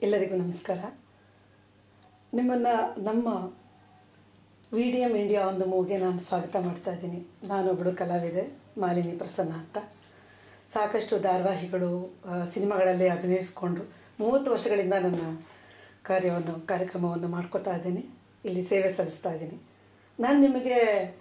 ಎಲ್ಲರಿಗೂ ನಮಸ್ಕಾರ ನಿಮ್ಮನ್ನು ನಮ್ಮ ವಿ ಡಿ ಎಮ್ ಇಂಡಿಯಾ ಒಂದು ಮೂವಿಗೆ ನಾನು ಸ್ವಾಗತ ಮಾಡ್ತಾ ಇದ್ದೀನಿ ನಾನೊಬ್ಬಳು ಕಲಾವಿದೆ ಮಾಲಿನಿ ಪ್ರಸನ್ನ ಅಂತ ಸಾಕಷ್ಟು ಧಾರಾವಾಹಿಗಳು ಆ, ಸಿನಿಮಾಗಳಲ್ಲಿ ಅಭಿನಯಿಸ್ಕೊಂಡು ಮೂವತ್ತು ವರ್ಷಗಳಿಂದ ನನ್ನ ಕಾರ್ಯವನ್ನು ಕಾರ್ಯಕ್ರಮವನ್ನು ಮಾಡ್ಕೊತಾ ಇದ್ದೀನಿ ಇಲ್ಲಿ ಸೇವೆ ಸಲ್ಲಿಸ್ತಾ ಇದ್ದೀನಿ ನಾನು ನಿಮಗೆ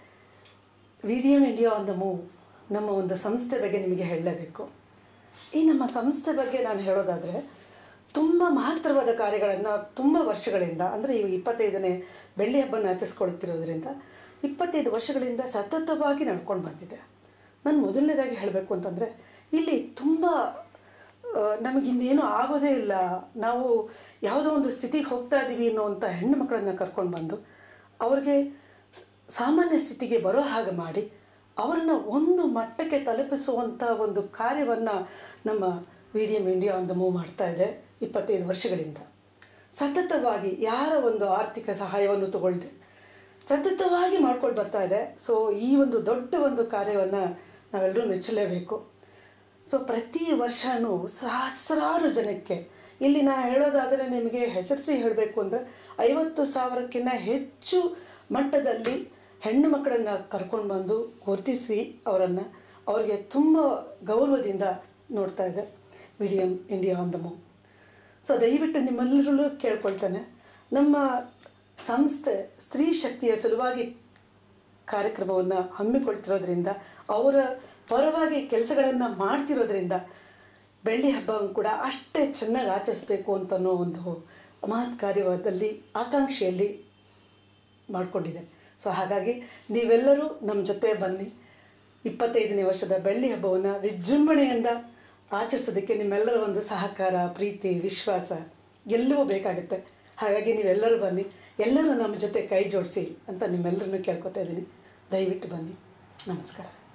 ವಿ ಡಿ ಎಮ್ ಇಂಡಿಯಾ ಒಂದು ಮೂವ್ ನಮ್ಮ ಒಂದು ಸಂಸ್ಥೆ ಬಗ್ಗೆ ನಿಮಗೆ ಹೇಳಲೇಬೇಕು ಈ ನಮ್ಮ ಸಂಸ್ಥೆ ಬಗ್ಗೆ ನಾನು ಹೇಳೋದಾದರೆ ತುಂಬ ಮಹತ್ತರವಾದ ಕಾರ್ಯಗಳನ್ನು ತುಂಬ ವರ್ಷಗಳಿಂದ ಅಂದರೆ ಈ ಇಪ್ಪತ್ತೈದನೇ ಬೆಳ್ಳಿ ಹಬ್ಬನ ಆಚರಿಸ್ಕೊಳ್ತಿರೋದ್ರಿಂದ ಇಪ್ಪತ್ತೈದು ವರ್ಷಗಳಿಂದ ಸತತವಾಗಿ ನಡ್ಕೊಂಡು ಬಂದಿದೆ ನಾನು ಮೊದಲನೇದಾಗಿ ಹೇಳಬೇಕು ಅಂತಂದರೆ ಇಲ್ಲಿ ತುಂಬ ನಮಗಿನ್ನೇನು ಆಗೋದೇ ಇಲ್ಲ ನಾವು ಯಾವುದೋ ಒಂದು ಸ್ಥಿತಿಗೆ ಹೋಗ್ತಾ ಇದ್ದೀವಿ ಅನ್ನೋವಂಥ ಹೆಣ್ಣು ಮಕ್ಕಳನ್ನು ಕರ್ಕೊಂಡು ಬಂದು ಅವ್ರಿಗೆ ಸ್- ಸಾಮಾನ್ಯ ಸ್ಥಿತಿಗೆ ಬರೋ ಹಾಗೆ ಮಾಡಿ ಅವರನ್ನು ಒಂದು ಮಟ್ಟಕ್ಕೆ ತಲುಪಿಸುವಂಥ ಒಂದು ಕಾರ್ಯವನ್ನು ನಮ್ಮ ವಿ ಡಿ ಎಮ್ ಇಂಡಿಯಾ ಒಂದು ಮೂವ್ ಮಾಡ್ತಾ ಇದೆ ಇಪ್ಪತ್ತೈದು ವರ್ಷಗಳಿಂದ ಸತತವಾಗಿ ಯಾರ ಒಂದು ಆರ್ಥಿಕ ಸಹಾಯವನ್ನು ತಗೊಳ್ದೆ ಸತತವಾಗಿ ಮಾಡ್ಕೊಂಡು ಬರ್ತಾ ಇದೆ ಸೊ ಈ ಒಂದು ದೊಡ್ಡ ಒಂದು ಕಾರ್ಯವನ್ನು ನಾವೆಲ್ಲರೂ ಮೆಚ್ಚಲೇಬೇಕು ಸೊ ಪ್ರತಿ ವರ್ಷವೂ ಸಹಸ್ರಾರು ಜನಕ್ಕೆ ಇಲ್ಲಿ ನಾ ಹೇಳೋದಾದರೆ ನಿಮಗೆ ಹೆಸರಿಸಿ ಹೇಳಬೇಕು ಅಂದರೆ ಐವತ್ತು ಸಾವಿರಕ್ಕಿಂತ ಹೆಚ್ಚು ಮಟ್ಟದಲ್ಲಿ ಹೆಣ್ಣು ಮಕ್ಕಳನ್ನು ಕರ್ಕೊಂಡು ಬಂದು ಗುರುತಿಸಿ ಅವರನ್ನು ಅವರಿಗೆ ತುಂಬ ಗೌರವದಿಂದ ನೋಡ್ತಾ ಇದೆ V D M India on the move so ದಯವಿಟ್ಟು ನಿಮ್ಮೆಲ್ಲರೂ ಕೇಳ್ಕೊಳ್ತಾನೆ ನಮ್ಮ ಸಂಸ್ಥೆ ಸ್ತ್ರೀ ಶಕ್ತಿಯ ಸಲುವಾಗಿ ಕಾರ್ಯಕ್ರಮವನ್ನು ಹಮ್ಮಿಕೊಳ್ತಿರೋದ್ರಿಂದ ಅವರ ಪರವಾಗಿ ಕೆಲಸಗಳನ್ನು ಮಾಡ್ತಿರೋದ್ರಿಂದ ಬೆಳ್ಳಿ ಹಬ್ಬವನ್ನು ಕೂಡ ಅಷ್ಟೇ ಚೆನ್ನಾಗಿ ಆಚರಿಸ್ಬೇಕು ಅಂತನೋ ಒಂದು ಮಹತ್ ಕಾರ್ಯವಾದಲ್ಲಿ ಆಕಾಂಕ್ಷೆಯಲ್ಲಿ ಮಾಡಿಕೊಂಡಿದೆ ಸೊ ಹಾಗಾಗಿ ನೀವೆಲ್ಲರೂ ನಮ್ಮ ಜೊತೆ ಬನ್ನಿ ಇಪ್ಪತ್ತೈದನೇ ವರ್ಷದ ಬೆಳ್ಳಿ ಹಬ್ಬವನ್ನು ವಿಜೃಂಭಣೆಯಿಂದ ಆಚರಿಸೋದಕ್ಕೆ ನಿಮ್ಮೆಲ್ಲರ ಒಂದು ಸಹಕಾರ ಪ್ರೀತಿ ವಿಶ್ವಾಸ ಎಲ್ಲವೂ ಬೇಕಾಗುತ್ತೆ ಹಾಗಾಗಿ ನೀವೆಲ್ಲರೂ ಬನ್ನಿ ಎಲ್ಲರೂ ನಮ್ಮ ಜೊತೆ ಕೈ ಜೋಡಿಸಿ ಅಂತ ನಿಮ್ಮೆಲ್ಲರನ್ನೂ ಕೇಳ್ಕೊತಾ ಇದ್ದೀನಿ ದಯವಿಟ್ಟು ಬನ್ನಿ ನಮಸ್ಕಾರ